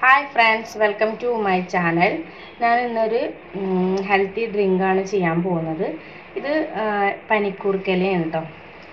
hi friends welcome to my channel ഞാൻ ഇന്നൊരു healthy ഡ്രിങ്കാണ് ചെയ്യാൻ പോകുന്നത് ഇത് ആ, പനിക്കൂർക്കലയാണ് കേട്ടോ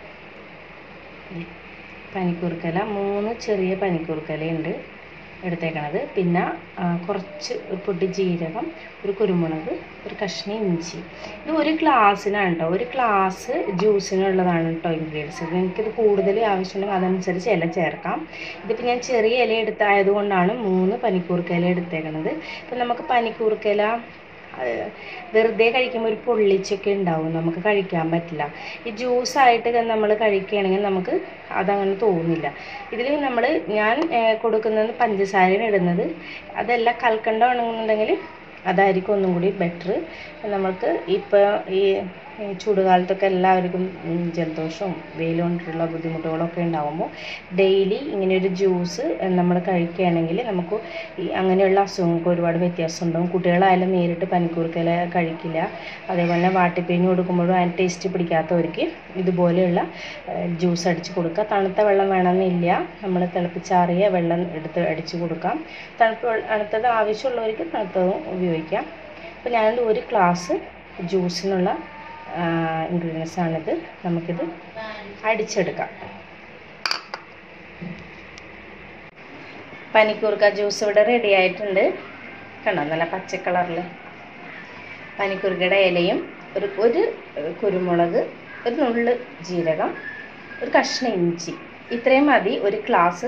പനിക്കൂർക്കല മൂന്ന് ചെറിയ പനിക്കൂർക്കലയുണ്ട് എടുത്തേക്കണത് പിന്നെ ആ, കുറച്ച് ഒരു പൊടി ജീരകം ഒരു കുരുമുളക് ഒരു കഷ്ണം ഇഞ്ചി ഇത് ഒരു ഗ്ലാസ്സിനാണ് കേട്ടോ ഒരു ഗ്ലാസ് ജ്യൂസിനുള്ളതാണ് കേട്ടോ ഇൻഗ്രീഡിയൻസ് നിങ്ങൾക്കിത് കൂടുതൽ ആവശ്യമുണ്ടെങ്കിൽ അതനുസരിച്ച് ഇല ചേർക്കാം ഇതിപ്പോൾ ഞാൻ ചെറിയ ഇല എടുത്തായതുകൊണ്ടാണ് മൂന്ന് പനിക്കൂർക്കയില എടുത്തേക്കണത് ഇപ്പം നമുക്ക് പനിക്കൂർക്കയില അത് വെറുതെ കഴിക്കുമ്പോൾ ഒരു പൊള്ളിച്ചൊക്കെ ഉണ്ടാവും നമുക്ക് കഴിക്കാൻ പറ്റില്ല ഈ ജ്യൂസായിട്ട് നമ്മൾ കഴിക്കുകയാണെങ്കിൽ നമുക്ക് അതങ്ങനെ തോന്നില്ല ഇതിൽ നമ്മൾ ഞാൻ ഏഹ്, കൊടുക്കുന്നത് പഞ്ചസാരയാണ് ഇടുന്നത് അതെല്ലാം കൽക്കണ്ടമാണെന്നുണ്ടെങ്കിൽ അതായിരിക്കും ഒന്നും കൂടി ബെറ്റർ നമുക്ക് ഇപ്പോൾ ഈ ഈ ചൂടുകാലത്തൊക്കെ എല്ലാവർക്കും ഉം, ജലദോഷവും വെയിൽ കൊണ്ടിട്ടുള്ള ബുദ്ധിമുട്ടുകളൊക്കെ ഉണ്ടാകുമ്പോൾ ഡെയിലി ഇങ്ങനെ ഒരു ജ്യൂസ് നമ്മൾ കഴിക്കുകയാണെങ്കിൽ നമുക്ക് ഈ അങ്ങനെയുള്ള അസുഖങ്ങൾക്ക് ഒരുപാട് വ്യത്യാസം ഉണ്ടാകും കുട്ടികളായാലും നേരിട്ട് പനിക്കൂർക്കയില കഴിക്കില്ല അതേപോലെ തന്നെ വാട്ടിപ്പിഞ്ഞ് കൊടുക്കുമ്പോഴും അതിന് ടേസ്റ്റ് പിടിക്കാത്തവർക്ക് ഇതുപോലെയുള്ള ജ്യൂസ് അടിച്ച് കൊടുക്കുക തണുത്ത വെള്ളം വേണമെന്നില്ല നമ്മൾ തിളപ്പിച്ചാറിയ വെള്ളം എടുത്ത് അടിച്ച് കൊടുക്കാം തണുപ്പ് വെള്ളം- തണുത്തത് ആവശ്യമുള്ളവർക്ക് തണുത്തതും ഉപയോഗിക്കാം അപ്പോൾ ഞാനത് ഒരു ഗ്ലാസ് ജ്യൂസിനുള്ള ഇൻഗ്രീഡിയൻസ് ആണിത് നമുക്കിത് അടിച്ചെടുക്കാം പനിക്കൂർക്ക ജ്യൂസ് ഇവിടെ റെഡി ആയിട്ടുണ്ട് കണ്ടോ നല്ല പച്ച കളറിൽ പനിക്കൂർക്കയുടെ ഇലയും ഒരു ഒരു കുരുമുളക് ഒരു നുള്ള് ജീരകം ഒരു കഷ്ണം ഇഞ്ചി ഇത്രയും മതി ഒരു ഗ്ലാസ്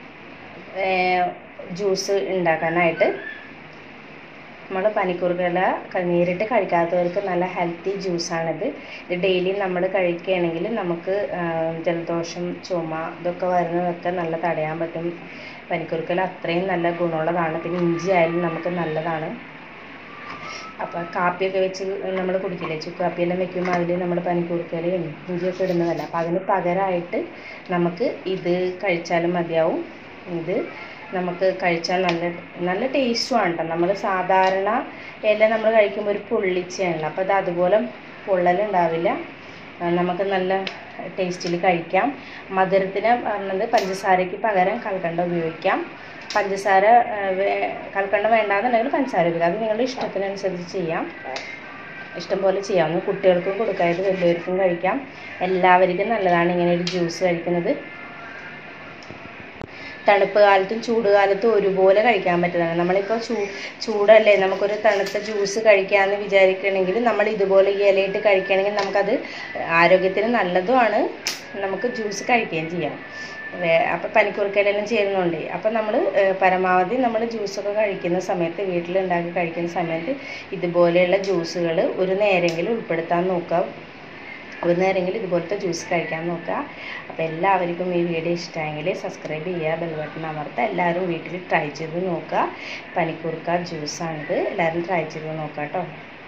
ജ്യൂസ് ഉണ്ടാക്കാനായിട്ട് നമ്മൾ പനിക്കൂർക്കയില ക- നേരിട്ട് കഴിക്കാത്തവർക്ക് നല്ല ഹെൽത്തി ജ്യൂസാണിത് ഇത് ഡെയിലി നമ്മൾ കഴിക്കുകയാണെങ്കിൽ നമുക്ക് ആ, ജലദോഷം ചുമ ഇതൊക്കെ വരുന്നതൊക്കെ നല്ല തടയാൻ പറ്റും പനിക്കൂർക്കയില അത്രയും നല്ല ഗുണമുള്ളതാണ് പിന്നെ ഇഞ്ചി ആയാലും നമുക്ക് നല്ലതാണ് അപ്പോൾ കാപ്പിയൊക്കെ വെച്ച് നമ്മൾ കുടിക്കില്ലേ ചുക്ക് കാപ്പിയെല്ലാം വെക്കുമ്പോൾ അതിൽ നമ്മൾ പനിക്കൂർക്കയിലയും ഇഞ്ചിയൊക്കെ ഇടുന്നതല്ല അപ്പോൾ അതിന് പകരമായിട്ട് നമുക്ക് ഇത് കഴിച്ചാലും മതിയാവും ഇത് നമുക്ക് കഴിച്ചാൽ നല്ല നല്ല ടേസ്റ്റുമാണ് കേട്ടോ നമ്മൾ സാധാരണ ഇല നമ്മൾ കഴിക്കുമ്പോൾ ഒരു പൊള്ളിച്ചയാണല്ലോ അപ്പോൾ അത് അതുപോലെ പൊള്ളലുണ്ടാവില്ല ആ, നമുക്ക് നല്ല ടേസ്റ്റിൽ കഴിക്കാം മധുരത്തിന് പറഞ്ഞത് പഞ്ചസാരയ്ക്ക് പകരം കൽക്കണ്ട ഉപയോഗിക്കാം പഞ്ചസാര ആ, വേ- കൽക്കണ്ട വേണ്ടാന്നുണ്ടെങ്കിൽ പഞ്ചസാര ഉപയോഗിക്കാം അത് നിങ്ങളുടെ ഇഷ്ടത്തിനനുസരിച്ച് ചെയ്യാം ഇഷ്ടം പോലെ ചെയ്യാവുന്ന കുട്ടികൾക്കും കൊടുക്കാതെ വലിയവർക്കും കഴിക്കാം എല്ലാവർക്കും നല്ലതാണ് ഇങ്ങനെ ഒരു ജ്യൂസ് കഴിക്കുന്നത് തണുപ്പ് കാലത്തും ചൂട് കാലത്തും ഒരുപോലെ കഴിക്കാൻ പറ്റുന്നതാണ് നമ്മളിപ്പോൾ ചൂ ചൂടല്ലേ നമുക്കൊരു തണുത്ത ജ്യൂസ് കഴിക്കാമെന്ന് വിചാരിക്കണമെങ്കിൽ നമ്മൾ ഇതുപോലെ ഈ ഇലയിട്ട് കഴിക്കുകയാണെങ്കിൽ നമുക്കത് ആരോഗ്യത്തിന് നല്ലതുമാണ് നമുക്ക് ജ്യൂസ് കഴിക്കുകയും ചെയ്യാം വേ- അപ്പോൾ പനിക്കൂർക്കയിലെല്ലാം ചേരുന്നുണ്ട് അപ്പോൾ നമ്മൾ പരമാവധി നമ്മൾ ജ്യൂസൊക്കെ കഴിക്കുന്ന സമയത്ത് വീട്ടിലുണ്ടാക്കി കഴിക്കുന്ന സമയത്ത് ഇതുപോലെയുള്ള ജ്യൂസുകൾ ഒരു നേരെങ്കിലും ഉൾപ്പെടുത്താൻ നോക്കുക ഒരു നേരമെങ്കിലും ഇതുപോലത്തെ ജ്യൂസ് കഴിക്കാൻ നോക്കുക അപ്പോൾ എല്ലാവർക്കും ഈ വീഡിയോ ഇഷ്ടമായെങ്കിൽ സബ്സ്ക്രൈബ് ചെയ്യുക ബെൽ ബട്ടൺ അമർത്തുക എല്ലാവരും വീട്ടിൽ ട്രൈ ചെയ്ത് നോക്കുക പനിക്കൂർക്ക ജ്യൂസാണിത് എല്ലാവരും ട്രൈ ചെയ്ത് നോക്കുക കേട്ടോ